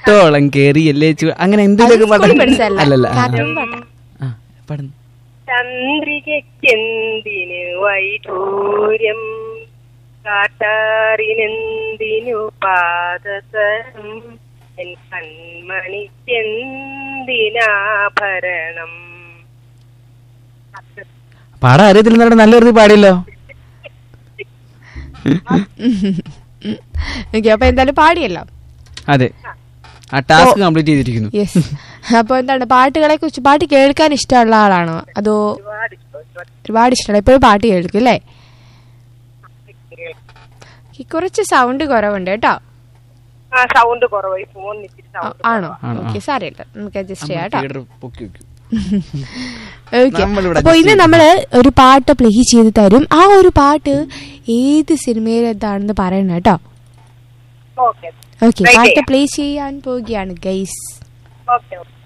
കുട്ടോളം കേറിയല്ലേ ചു അങ്ങനെ എന്തെങ്കിലുമൊക്കെ സ്കൂളിൽ പാടാൻ പഠിച്ചതല്ല. അല്ലല്ല ആ. കാർട്ടൂൺ പാട്ടാ. ആ പാടുന്നു ചന്ദ്രികയ്ക്കെന്തിനു വൈഡൂര്യം കാട്ടാറിനെന്തിനു പാദസരം എൻ കൺമണിക്കെന്തിനാഭരണം പാടാൻ അറിയത്തില്ലെന്നവിടെ നല്ല വെറുതെ പാടിയല്ലോ ഓക്കെ അപ്പൊ എന്തായാലും പാടിയല്ലോ അതെ ആ ടാസ്ക് കംപ്ലീറ്റ് ചെയ്തിരിക്കുന്നു യെസ് അപ്പൊ എന്താണ് പാട്ടുകളെ കുറിച്ച് പാട്ട് കേൾക്കാൻ ഇഷ്ടമുള്ള ആളാണോ അതോ ഒരുപാട് ഇഷ്ടമാണ് എപ്പോഴും പാട്ട് കേൾക്കും അല്ലേ ഈ കുറച്ച് സൗണ്ട് കുറവുണ്ട് കേട്ടോ ആ സൗണ്ട് കുറവായി ഫോൺ ഇച്ചിരി ആ, സൗണ്ട് ആണോ ആണോ? ഓക്കെ സാരമില്ല നമുക്ക് അഡ്ജസ്റ്റ് ചെയ്യാം കേട്ടോ ലീഡർ പൊക്കി വെക്കും ഓക്കെ നമ്മളിവിടെ അപ്പൊ ഇന്ന് adjust നമ്മള് ഒരു പാട്ട് പ്ലേ ചെയ്ത് തരും ആ ഒരു പാട്ട് ഏത് സിനിമയിലേതാണെന്ന് പറയണം കേട്ടോ ഓക്കെ ഓക്കെ Play പാട്ട് ചെയ്യാം. പ്ലേ ചെയ്യാൻ പോവുകയാണ് ഗൈസ് ഓക്കെ ഓക്കെ